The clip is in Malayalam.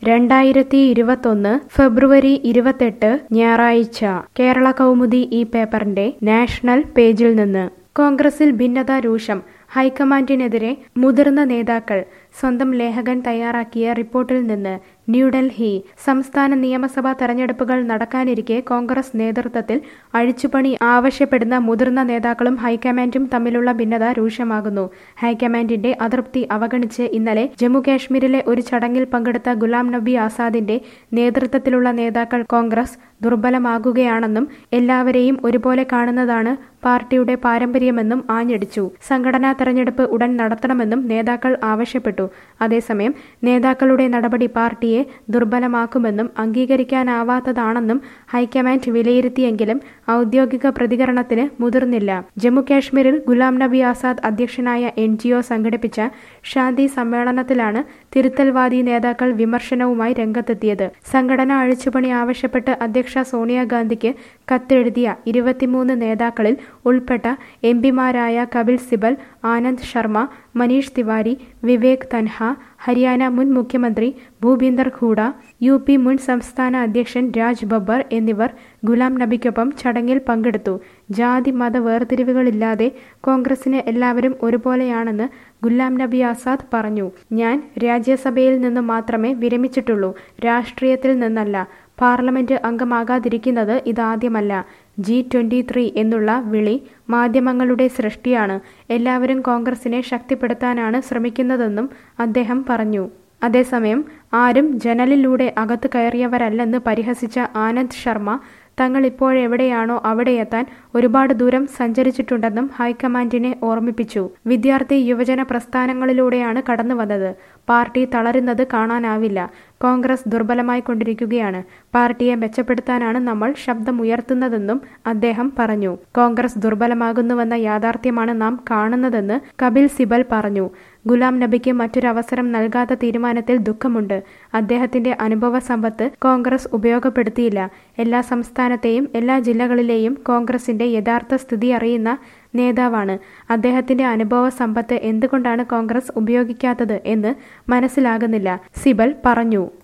രണ്ടായിരത്തി ഇരുപത്തൊന്ന് ഫെബ്രുവരി ഇരുപത്തെട്ട് ഞായറാഴ്ച കേരള കൗമുദി ഈ പേപ്പറിന്റെ നാഷണൽ പേജിൽ നിന്ന് കോൺഗ്രസിൽ ഭിന്നത രൂക്ഷം ഹൈക്കമാൻഡിനെതിരെ മുതിർന്ന നേതാക്കൾ സ്വന്തം ലേഖകൻ തയ്യാറാക്കിയ റിപ്പോർട്ടിൽ നിന്ന് ന്യൂഡൽഹി സംസ്ഥാന നിയമസഭാ തെരഞ്ഞെടുപ്പുകൾ നടക്കാനിരിക്കെ കോൺഗ്രസ് നേതൃത്വത്തിൽ അഴിച്ചുപണി ആവശ്യപ്പെടുന്ന മുതിർന്ന നേതാക്കളും ഹൈക്കമാൻഡും തമ്മിലുള്ള ഭിന്നത രൂക്ഷമാകുന്നു ഹൈക്കമാൻഡിന്റെ അതൃപ്തി അവഗണിച്ച് ഇന്നലെ ജമ്മുകാശ്മീരിലെ ഒരു ചടങ്ങിൽ പങ്കെടുത്ത ഗുലാം നബി ആസാദിന്റെ നേതൃത്വത്തിലുള്ള നേതാക്കൾ കോൺഗ്രസ് ദുർബലമാകുകയാണെന്നും എല്ലാവരെയും ഒരുപോലെ കാണുന്നതാണ് പാർട്ടിയുടെ പാരമ്പര്യമെന്നും ആഞ്ഞടിച്ചു സംഘടനാ തെരഞ്ഞെടുപ്പ് ഉടൻ നടത്തണമെന്നും നേതാക്കൾ ആവശ്യപ്പെട്ടു അതേസമയം നേതാക്കളുടെ നടപടി പാർട്ടിയെ ദുർബലമാക്കുമെന്നും അംഗീകരിക്കാനാവാത്തതാണെന്നും ഹൈക്കമാൻഡ് വിലയിരുത്തിയെങ്കിലും ഔദ്യോഗിക പ്രതികരണത്തിന് മുതിർന്നില്ല ജമ്മുകാശ്മീരിൽ ഗുലാം നബി ആസാദ് അധ്യക്ഷനായ എൻ ജി ഒ സംഘടിപ്പിച്ച ശാന്തി സമ്മേളനത്തിലാണ് തിരുത്തൽവാദി നേതാക്കൾ വിമർശനവുമായി രംഗത്തെത്തിയത് സംഘടന അഴിച്ചുപണി ആവശ്യപ്പെട്ട് അധ്യക്ഷ സോണിയാഗാന്ധിക്ക് കത്തെഴുതിയ ഇരുപത്തിമൂന്ന് നേതാക്കളിൽ ഉൾപ്പെട്ട എം പിമാരായ കപിൽ സിബൽ ആനന്ദ് ശർമ്മ മനീഷ് തിവാരി വിവേക് തൻഹ ഹരിയാന മുൻ മുഖ്യമന്ത്രി ഭൂപീന്ദർ ഹൂഡ യു പി മുൻ സംസ്ഥാന അധ്യക്ഷൻ രാജ് ബബ്ബർ എന്നിവർ ഗുലാം നബിക്കൊപ്പം ചടങ്ങിൽ പങ്കെടുത്തു ജാതി മത വേർതിരിവുകളില്ലാതെ കോൺഗ്രസിന് എല്ലാവരും ഒരുപോലെയാണെന്ന് ഗുലാം നബി ആസാദ് പറഞ്ഞു ഞാൻ രാജ്യസഭയിൽ നിന്ന് മാത്രമേ വിരമിച്ചിട്ടുള്ളൂ രാഷ്ട്രീയത്തിൽ നിന്നല്ല പാർലമെന്റ് അംഗമാകാതിരിക്കുന്നത് ഇതാദ്യമല്ല ജി ട്വന്റി ത്രീ എന്നുള്ള വിളി മാധ്യമങ്ങളുടെ സൃഷ്ടിയാണ് എല്ലാവരും കോൺഗ്രസിനെ ശക്തിപ്പെടുത്താനാണ് ശ്രമിക്കുന്നതെന്നും അദ്ദേഹം പറഞ്ഞു അതേസമയം ആരും ജനലിലൂടെ അകത്ത് കയറിയവരല്ലെന്ന് പരിഹസിച്ച ആനന്ദ് ശർമ്മ തങ്ങൾ ഇപ്പോഴെവിടെയാണോ അവിടെ എത്താൻ ഒരുപാട് ദൂരം സഞ്ചരിച്ചിട്ടുണ്ടെന്നും ഹൈക്കമാൻഡിനെ ഓർമ്മിപ്പിച്ചു വിദ്യാർത്ഥി യുവജന പ്രസ്ഥാനങ്ങളിലൂടെയാണ് കടന്നു വന്നത് പാർട്ടി തളരുന്നത് കാണാനാവില്ല കോൺഗ്രസ് ദുർബലമായി കൊണ്ടിരിക്കുകയാണ് പാർട്ടിയെ മെച്ചപ്പെടുത്താനാണ് നമ്മൾ ശബ്ദമുയർത്തുന്നതെന്നും അദ്ദേഹം പറഞ്ഞു കോൺഗ്രസ് ദുർബലമാകുന്നുവെന്ന യാഥാർത്ഥ്യമാണ് നാം കാണുന്നതെന്ന് കപിൽ സിബൽ പറഞ്ഞു ഗുലാം നബിക്ക് മറ്റൊരവസരം നൽകാത്ത തീരുമാനത്തിൽ ദുഃഖമുണ്ട് അദ്ദേഹത്തിന്റെ അനുഭവ സമ്പത്ത് കോൺഗ്രസ് ഉപയോഗപ്പെടുത്തിയില്ല എല്ലാ സംസ്ഥാനത്തെയും എല്ലാ ജില്ലകളിലെയും കോൺഗ്രസിന്റെ യഥാർത്ഥ സ്ഥിതി അറിയുന്ന നേതാവാണ് അദ്ദേഹത്തിന്റെ അനുഭവ സമ്പത്ത് എന്തുകൊണ്ടാണ് കോൺഗ്രസ് ഉപയോഗിക്കാത്തത് എന്ന് മനസ്സിലാകുന്നില്ല സിബൽ പറഞ്ഞു